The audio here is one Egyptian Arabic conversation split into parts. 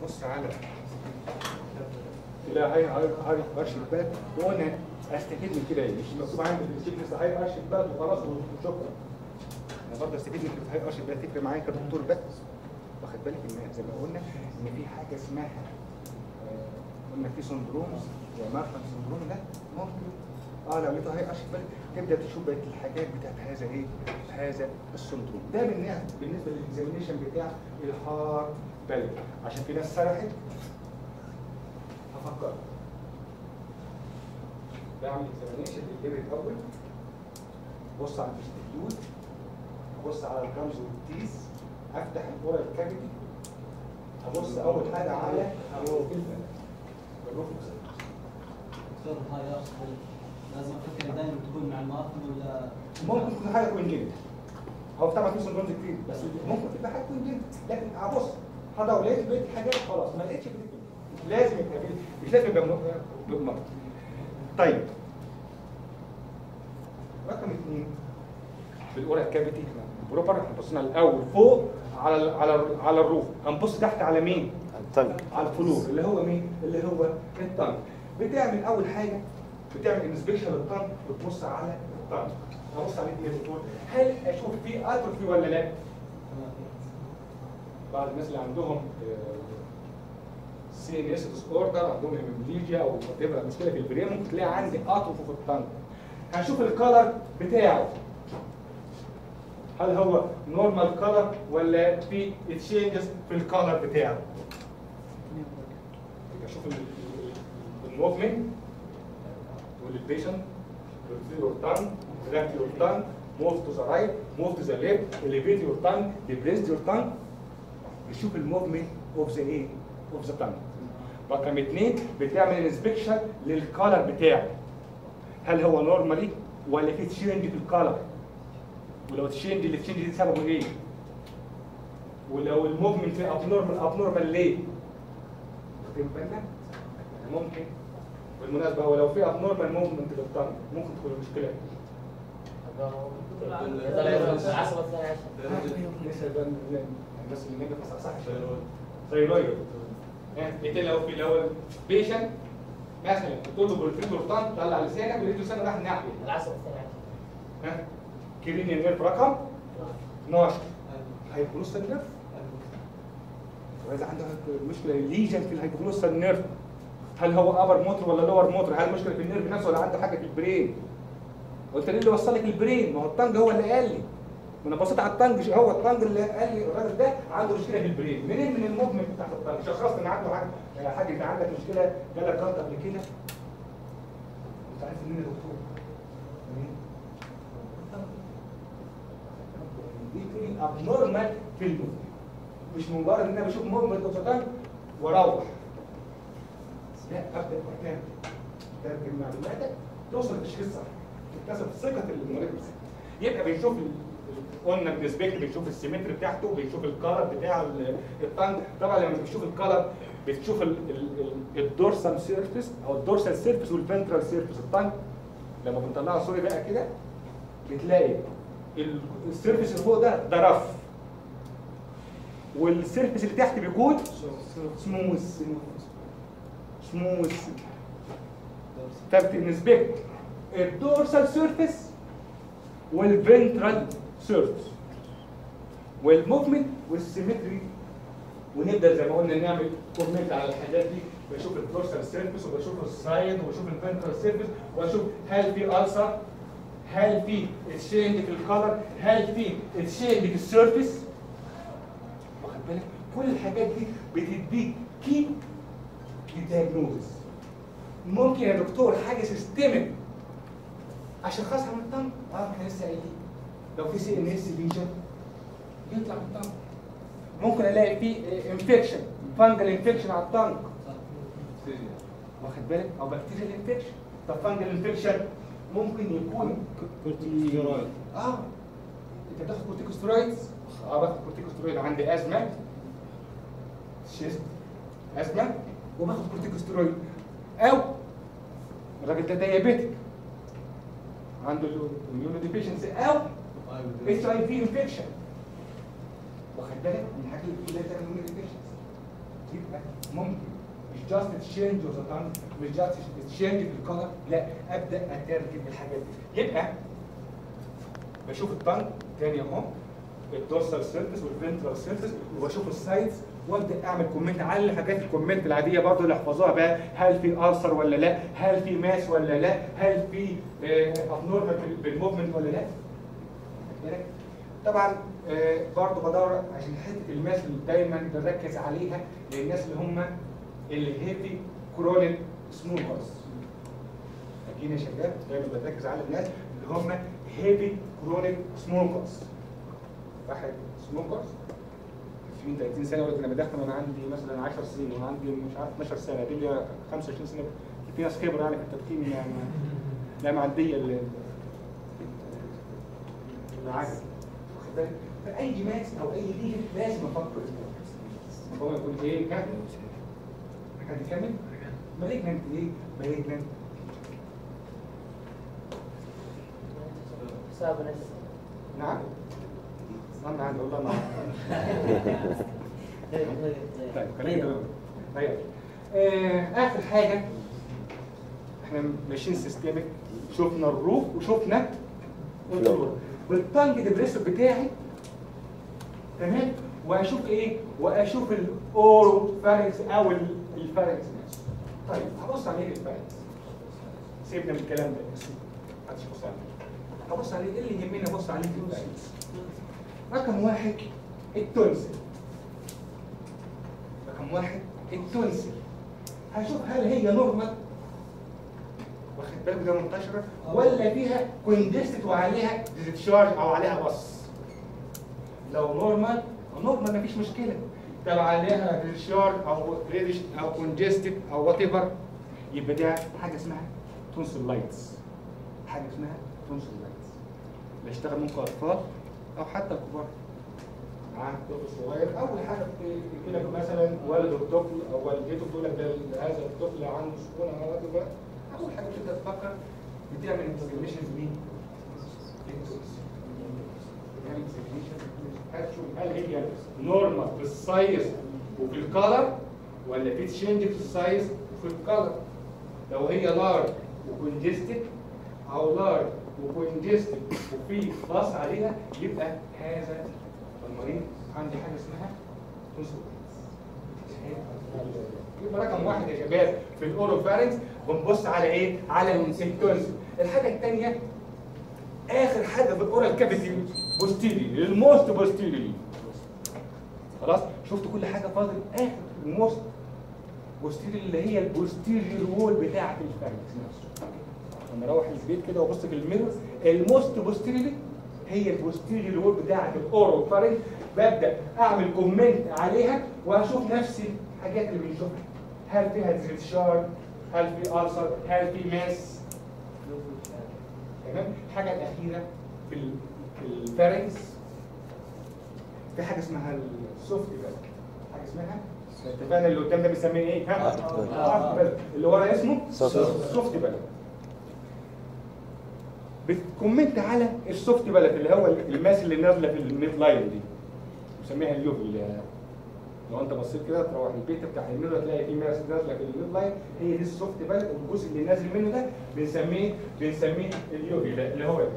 بص على لا هاي هاي هاي ارش البلد وقلنا استفيد من كده ايه مش مكتوب عندي في الشيك ليست هاي ارش البلد وخلاص وشكرا انا برضه استفيد من كده هاي ارش البلد تفرق معايا كدكتور بس واخد بالك ان زي ما قلنا ان في حاجه اسمها آه، قلنا في سندروم زي مارفان سندروم ده ممكن اه لو لقيته هاي ارش البلد تبدا تشوف بقيه الحاجات بتاعت هذا ايه هذا السندروم ده بالنسبه بالنسبه للاكزامينيشن بتاع الهار بلد عشان في ناس سرحت هفكر بعمل اكزامينيشن للجير الاول بص على الفيستيبيول ابص على الجمز والتيس افتح الاورال كافيتي ابص اول حاجه على الروفل الروفل دكتور هاي أصل لازم افكر دائما تكون مع المواطن ولا ممكن تكون حاجه تكون جلد هو طبعا في سندرومز كتير بس ممكن تبقى حاجه تكون جلد لكن ابص هذا ولقيت بقيت الحاجات خلاص ما لقيتش بقيت لازم يبقى فيه- مش لازم يبقى م- مرض طيب رقم اثنين بالاورال كافيتي احنا بروبر احنا بصينا الاول فوق على ال على ال على الروف هنبص تحت على مين؟ طيب على الفلور اللي هو مين؟ اللي هو الطن بتعمل اول حاجه بتعمل انسبكشن للطن بتبص على الطن هبص عليه ايه يا دكتور؟ هل اشوف فيه اتروفي ولا لا؟ بعض الناس اللي عندهم سي ان اس ديس اوردر عندهم هيموبليجيا او تبقى مشكله في البرين ممكن تلاقي عندي اتروفي في الطن هنشوف الكالر بتاعه هل هو نورمال كالر ولا في تشينجز في الكالر بتاعه يبقى شوف الموفمنت تقول للبيشنت retrieve your tongue retract your tongue move to the right move to the left elevate your tongue depress your tongue بتشوف الموفمنت اوف ذا ايه اوف ذا tongue رقم اثنين بتعمل انسبكشن للكالر بتاعه هل هو نورمالي ولا في تشينج في الكالر ولو تشينج اللي تشينج دي سببه ايه ولو الموفمنت في ابنورمال ابنورمال ليه واخدين بالنا ممكن بالمناسبه هو لو في ابنورمال موفمنت للطن ممكن تكون المشكله العصب الثاني عشر لسه بقى الناس اللي نجح صح صح ثايرويد انت لو في لو البيشنت مثلا تقول له بالفيبر طن طلع لسانك ولقيت لسانه راح ناحيه العصب الثاني عشر ها كرينيال نيرف رقم 12 هيبروستال نيرف واذا عنده مشكله ليجن في الهيبروستال نيرف هل هو ابر موتور ولا لور موتور هل مشكله في النيرف نفسه ولا عنده حاجه في البرين قلت لي اللي وصل لك البرين ما هو الطنج هو اللي قال لي ما انا بصيت على الطنج هو الطنج اللي قال لي الراجل ده عنده مشكله في البرين منين من الموفمنت بتاعت الطنج شخصت ان عنده حاجه حاجه انت عندك مشكله جالك جلطه قبل كده انت عارف منين يا دكتور منين دي في ابنورمال في الموفمنت مش مجرد ان انا بشوف موفمنت اوف واروح لا ابدا اعتمد ترجم معلوماتك توصل للتشخيص صح تكتسب ثقه المريض يبقى بنشوف ال- قلنا بنسبكت بنشوف السيمتر بتاعته بنشوف الكلر بتاع ال- الطنج طبعا لما بتشوف الكلر بتشوف ال- ال- ال- الدورسال سيرفيس او الدورسال سيرفيس والفنترال سيرفيس الطنج لما بنطلعها سوري بقى كده بتلاقي ال- السيرفيس اللي فوق ده ده رف والسيرفيس اللي تحت بيكون سموث سموث فبنسبكت الدورسال سيرفيس والفنترال سيرفيس والموفمنت والسيمتري ونبدا زي ما قلنا نعمل كومنت على الحاجات دي بشوف الدورسال سيرفيس وبشوف السايد وبشوف الفنترال سيرفيس واشوف هل في ألسر هل في تشينج في الكلر هل في تشينج في السيرفيس واخد بالك كل الحاجات دي بتديك كي للدياجنوز ممكن يا دكتور حاجه سيستمك اشخصها من الطن اه احنا لسه قايلين لو في سي ان اس ليجن يطلع من الطن ممكن الاقي في انفكشن فانجل انفكشن على الطنج واخد بالك او بكتيريال انفكشن طب فانجل انفكشن ممكن يكون كورتيكوستيرويد اه انت بتاخد كورتيكوسترويدز اه باخد كورتيكوسترويد عندي ازمه شيست ازمه وباخد كورتيكوسترويد او الراجل ده دايابيتك عنده الاميونو ديفيشنسي او اتش اي في انفكشن واخد بالك من الحاجات اللي بتقول لها تعمل اميونو ديفيشنسي يبقى ممكن مش جاست تشينج اوف ذا تانج مش جاست تشينج في الكلر لا ابدا اترجم الحاجات دي يبقى بشوف التانج تاني اهو الدورسال سيرفيس والفنترال سيرفيس وبشوف السايدز وابدا اعمل كومنت على الحاجات الكومنت العاديه برضه اللي احفظوها بقى هل في ارثر ولا لا هل في ماس ولا لا هل في ابنورمال بالموفمنت ولا لا واخد بالك؟ طبعا آه، برضه بدور عشان حته الماس اللي دايما بركز عليها للناس اللي هم الهيفي كرونيك سموكرز اكيد يا شباب دايما بركز على الناس اللي هم هيفي كرونيك سموكرز واحد سموكرز 20 30 سنه يقول لك انا بدخن وانا عندي مثلا 10 سنين وانا عندي مش عارف 12 سنه دي لي 25 سنه في ناس خبره يعني في التدخين يعني لا معديه ال- العادة واخد بالك؟ فاي ماس او اي ليجن لازم افكر هو يقول ايه كمل حد يكمل مالجنت ايه مالجنت حساب نفسي نعم نعم نعم والله نعم طيب خلينا تمام طيب آه، اخر حاجه احنا ماشيين سيستمك شفنا الروف وشفنا الفلور بالتانج ديبريسور بتاعي تمام واشوف ايه واشوف الاورو فارنكس او ال- الفارنكس نفسه طيب هبص على ايه الفارنكس سيبنا من الكلام ده بس محدش يبص عليه هبص عليه ايه اللي يهمني ابص عليه في الفارنكس رقم واحد التونسل رقم واحد التونسل هشوف هل هي نورمال واخد بالك ده منتشره ولا فيها كوندستد وعليها ديزتشارج او عليها بص لو نورمال نورمال مفيش مشكله طب عليها ديزتشارج او ريدش او كونجستد او وات ايفر يبقى ده حاجه اسمها تونسل لايتس حاجه اسمها تونسل لايتس لا يشتغل ممكن اطفال او حتى الكبار معاه طفل صغير اول حاجه بتجي لك مثلا والد الطفل او والدته بتقول لك ده هذا الطفل عنده سكونه او whatever. اول حاجه بتبدا تفكر بتعمل انتجريشن مين؟ بتعمل examination. هتشوف هل هي نورمال في السايز وفي الكالر ولا في تشينج في السايز وفي الكالر لو هي لارج وكونجستد او لارج وكونجستد وفي باص عليها يبقى هذا المريض عندي حاجه اسمها تونسل يبقى رقم واحد يا شباب في الاوروفارنكس بنبص على ايه؟ على التونسل الحاجه الثانيه اخر حاجه في الاورال كافيتي بوستيري الموست بوستيري خلاص شفت كل حاجه فاضل اخر الموست بوستيري اللي هي البوستيري وول بتاعه الفارنكس نفسه لما اروح البيت كده وابص في الميرور الموست بوستيري هي البوستيري وول بتاعه الاورو فارنكس ببدا اعمل كومنت عليها واشوف نفس الحاجات اللي بنشوفها هل فيها ديزيشار هل في ألسر هل في ماس تمام الحاجه الاخيره في ال- في الفارنكس في حاجه اسمها السوفت بالك حاجه اسمها اتفقنا اللي قدام ده بنسميه ايه؟ ها؟ Soft بالك. آه، بالك. اللي ورا اسمه Soft. سوفت بالك بتكومنت على السوفت بالك اللي هو الماس اللي نازله في الميد لاين دي بنسميها اليوفل اللي لو انت بصيت كده تروح البيت بتاع الميرور تلاقي في ماس نازله في الميد لاين هي دي السوفت بالك والجزء اللي نازل منه ده بنسميه بنسميه اليوفي ده اللي هو ده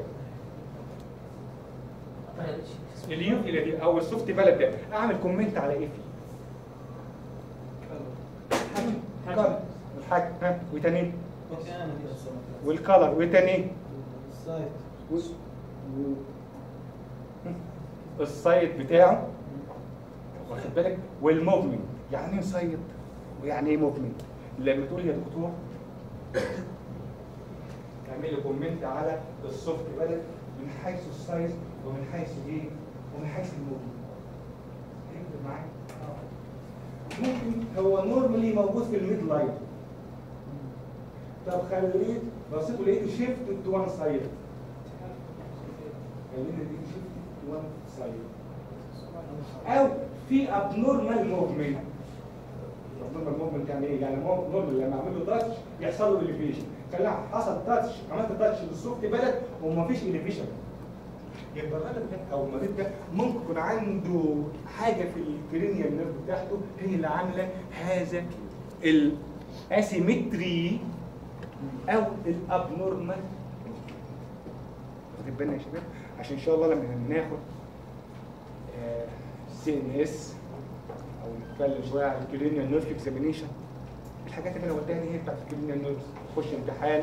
اليوفي اللي دي او السوفت بالك ده اعمل كومنت على ايه فيه؟ حاجه الحاجه ها وتاني والكلر وتاني السايت و- السايد بتاعه واخد بالك والموفمنت يعني ايه سايد ويعني ايه موفمنت لما تقول يا دكتور اعملي كومنت على السوفت بالك من حيث السايز ومن حيث ايه ومن حيث الموفمنت فهمت معايا ممكن هو نورمالي موجود في الميد لاين طب خليت بصيت لقيته شيفت تو وان سايد خلينا دي شيفت تو وان سايد او في ابنورمال موفمنت ابنورمال موفمنت يعني ايه؟ يعني نورمال لما اعمل له تاتش يحصل له اليفيشن خليها حصل تاتش عملت تاتش للسوفت بلد ومفيش اليفيشن يبقى الراجل ده او المريض ده ممكن يكون عنده حاجه في الكرينيال نيرف بتاعته هي اللي عامله هذا الاسيمتري او الابنورمال واخدين بالنا يا شباب عشان ان شاء الله لما ناخد سي ان اس او نتكلم شويه عن الكرينيال نيرف اكزامينيشن الحاجات اللي انا قلتها دي هي بتاعت الكرينيال نيرف تخش امتحان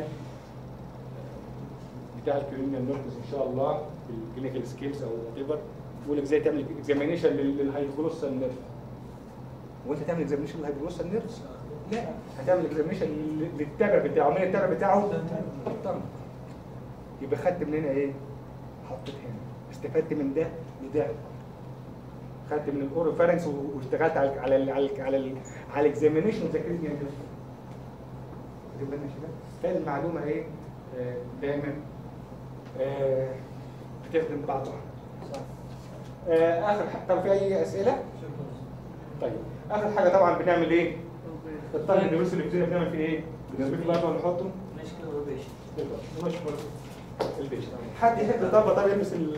بتاع الكريمنال نيرفز ان شاء الله في الكلينيكال سكيلز او وات ايفر يقول لك ازاي تعمل اكزامينيشن للهايدروسال نيرف وانت تعمل اكزامينيشن للهايدروسال نيرف لا هتعمل اكزامينيشن للتبع بتاعه مين التبع بتاعه؟ الطرف يبقى خدت من هنا ايه؟ حطيت هنا استفدت من ده لده خدت من الاوروفارنس واشتغلت على على ال على ال على ال على الاكزامينيشن ذاكرت يعني واخدين بالنا يا شباب؟ فالمعلومه ايه؟ آه، دايما آه، بتخدم بعضها آه، اخر حاجه طب في اي اسئله؟ طيب اخر حاجه طبعا بنعمل ايه؟ الطالب الدروس اللي بتبتدي بنعمل فيه ايه؟ بنثبت الارض ونحطه مشكلة ربيش نشكر البيش حد يحب طب طب يلبس ال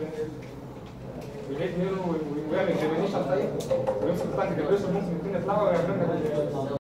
الهيد ميرور ويعمل اكزامينيشن طيب ويمسك الطاقه الدروس ممكن يكون يطلعوا ويعملوا لنا